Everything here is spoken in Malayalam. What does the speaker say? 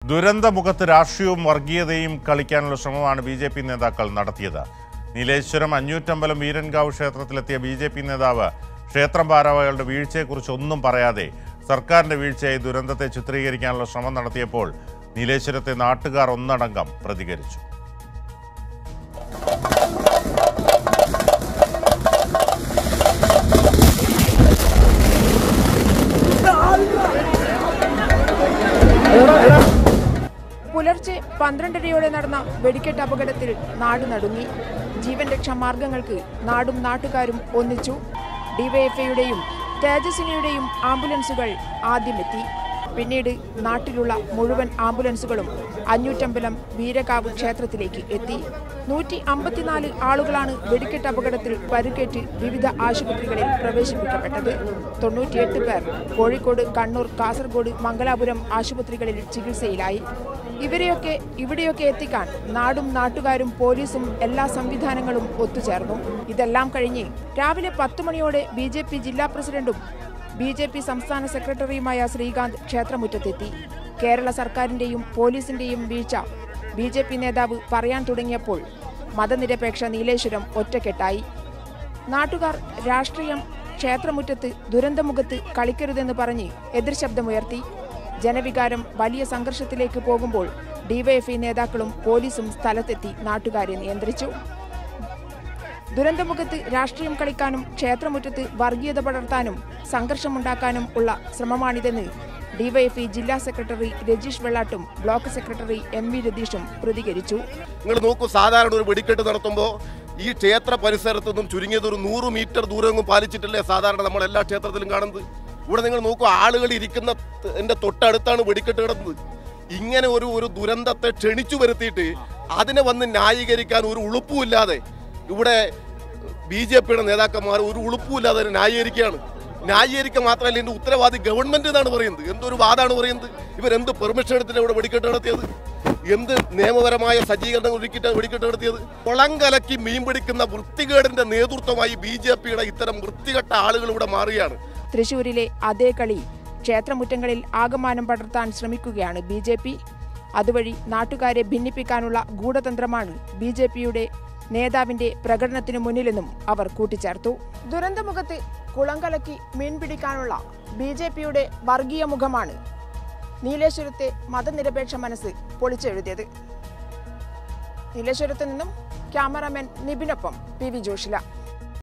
ദുരന്തമുഖത്ത് രാഷ്ട്രീയവും വർഗീയതയും കളിക്കാനുള്ള ശ്രമമാണ് ബി ജെ പി നേതാക്കൾ നടത്തിയത് നീലേശ്വരം അഞ്ഞൂറ്റമ്പലം വീരൻകാവ് ക്ഷേത്രത്തിലെത്തിയ ബി ജെ പി നേതാവ് ക്ഷേത്രം ഭാരവാഹികളുടെ വീഴ്ചയെക്കുറിച്ച് ഒന്നും പറയാതെ സർക്കാരിന്റെ വീഴ്ചയായി ദുരന്തത്തെ ചിത്രീകരിക്കാനുള്ള ശ്രമം നടത്തിയപ്പോൾ നീലേശ്വരത്തെ നാട്ടുകാർ ഒന്നടങ്കം പ്രതികരിച്ചു പുലർച്ചെ പന്ത്രണ്ടരയോടെ നടന്ന വെടിക്കെട്ട് അപകടത്തിൽ നാട് നടുങ്ങി ജീവൻ രക്ഷാ മാർഗങ്ങൾക്ക് നാടും നാട്ടുകാരും ഒന്നിച്ചു ഡിവൈഎഫ്ഐയുടെയും തേജസ്വിനിയുടെയും ആംബുലൻസുകൾ ആദ്യമെത്തി പിന്നീട് നാട്ടിലുള്ള മുഴുവൻ ആംബുലൻസുകളും അഞ്ഞൂറ്റമ്പലം വീരകാവ് ക്ഷേത്രത്തിലേക്ക് എത്തി നൂറ്റി അമ്പത്തിനാല് ആളുകളാണ് വെടിക്കെട്ട് അപകടത്തിൽ പരുക്കേറ്റ് വിവിധ ആശുപത്രികളിൽ പ്രവേശിപ്പിക്കപ്പെട്ടത് തൊണ്ണൂറ്റിയെട്ട് പേർ കോഴിക്കോട് കണ്ണൂർ കാസർഗോഡ് മംഗലാപുരം ആശുപത്രികളിൽ ചികിത്സയിലായി ഇവരെയൊക്കെ ഇവിടെയൊക്കെ എത്തിക്കാൻ നാടും നാട്ടുകാരും പോലീസും എല്ലാ സംവിധാനങ്ങളും ഒത്തുചേർന്നു ഇതെല്ലാം കഴിഞ്ഞ് രാവിലെ പത്തു മണിയോടെ ബി ജെ പി ജില്ലാ പ്രസിഡന്റും ബി ജെ പി സംസ്ഥാന സെക്രട്ടറിയുമായ ശ്രീകാന്ത് ക്ഷേത്രമുറ്റത്തെത്തി കേരള സർക്കാരിന്റെയും പോലീസിന്റെയും വീഴ്ച ബി ജെ പി നേതാവ് പറയാൻ തുടങ്ങിയപ്പോൾ മതനിരപേക്ഷ നീലേശ്വരം ഒറ്റക്കെട്ടായി നാട്ടുകാർ രാഷ്ട്രീയം ക്ഷേത്രമുറ്റത്ത് ദുരന്തമുഖത്ത് കളിക്കരുതെന്ന് പറഞ്ഞ് എതിർശബ്ദമുയർത്തി ജനവികാരം വലിയ സംഘർഷത്തിലേക്ക് പോകുമ്പോൾ ഡിവൈഎഫ്ഐ നേതാക്കളും പോലീസും സ്ഥലത്തെത്തി നാട്ടുകാരെ നിയന്ത്രിച്ചു ദുരന്തമുഖത്ത് രാഷ്ട്രീയം കളിക്കാനും ക്ഷേത്രമുറ്റത്ത് വർഗീയത പടർത്താനും സംഘർഷമുണ്ടാക്കാനും ഉള്ള ശ്രമമാണിതെന്ന് ഡിവൈഎഫ്ഐ ജില്ലാ സെക്രട്ടറി രജീഷ് വെള്ളാട്ടും ബ്ലോക്ക് സെക്രട്ടറി എം വി രതീഷും പ്രതികരിച്ചു നിങ്ങൾ നോക്കൂ സാധാരണ ഒരു വെടിക്കെട്ട് നടത്തുമ്പോൾ ഈ ക്ഷേത്ര പരിസരത്തു നിന്നും ചുരുങ്ങിയത് ഒരു നൂറ് മീറ്റർ ദൂരമൊന്നും പാലിച്ചിട്ടില്ലേ സാധാരണ നമ്മൾ എല്ലാ ക്ഷേത്രത്തിലും കാണുന്നത് ഇവിടെ നിങ്ങൾ നോക്കൂ ആളുകൾ ഇരിക്കുന്ന ത- എൻ്റെ തൊട്ടടുത്താണ് വെടിക്കെട്ട് കിടന്നത് ഇങ്ങനെ ഒരു ഒരു ദുരന്തത്തെ ക്ഷണിച്ചു വരുത്തിയിട്ട് അതിനെ വന്ന് ന്യായീകരിക്കാൻ ഒരു ഉളുപ്പുമില്ലാതെ ഇവിടെ ബി ജെ പിയുടെ നേതാക്കന്മാർ ഒരു ഉളുപ്പുമില്ലാതെ അതിനെ ന്യായീകരിക്കുകയാണ് ന്യായീകരിക്കുക മാത്രമല്ല ഇതിന്റെ ഉത്തരവാദി ഗവൺമെന്റ് എന്നാണ് പറയുന്നത് എന്തൊരു വാദമാണ് പറയുന്നത് ഇവരെന്ത് പെർമിഷൻ എടുത്തിട്ട് ഇവിടെ വെടിക്കെട്ട് നടത്തിയത് എന്ത് നിയമപരമായ സജ്ജീകരണങ്ങൾ ഒരുക്കിയിട്ട് വെടിക്കെട്ട് നടത്തിയത് കുളം കലക്കി മീൻ പിടിക്കുന്ന വൃത്തികേടിന്റെ നേതൃത്വമായി ബി ജെ പിയുടെ ഇത്തരം വൃത്തികെട്ട ആളുകൾ ഇവിടെ മാറുകയാണ് തൃശൂരിലെ അതേ കളി ക്ഷേത്രമുറ്റങ്ങളിൽ ആകമാനം പടർത്താൻ ശ്രമിക്കുകയാണ് ബി ജെ പി അതുവഴി നാട്ടുകാരെ ഭിന്നിപ്പിക്കാനുള്ള ഗൂഢതന്ത്രമാണ് ബി ജെ പിയുടെ നേതാവിന്റെ പ്രകടനത്തിനു മുന്നിലെന്നും അവർ കൂട്ടിച്ചേർത്തു ദുരന്തമുഖത്ത് കുളം കലക്കി മീൻ പിടിക്കാനുള്ള ബി ജെ പിയുടെ വർഗീയ മുഖമാണ് നീലേശ്വരത്തെ മതനിരപേക്ഷ മനസ്സ് പൊളിച്ചെഴുതിയത് നീലേശ്വരത്ത് നിന്നും ക്യാമറാമാൻ നിബിനൊപ്പം പി വി ജോഷില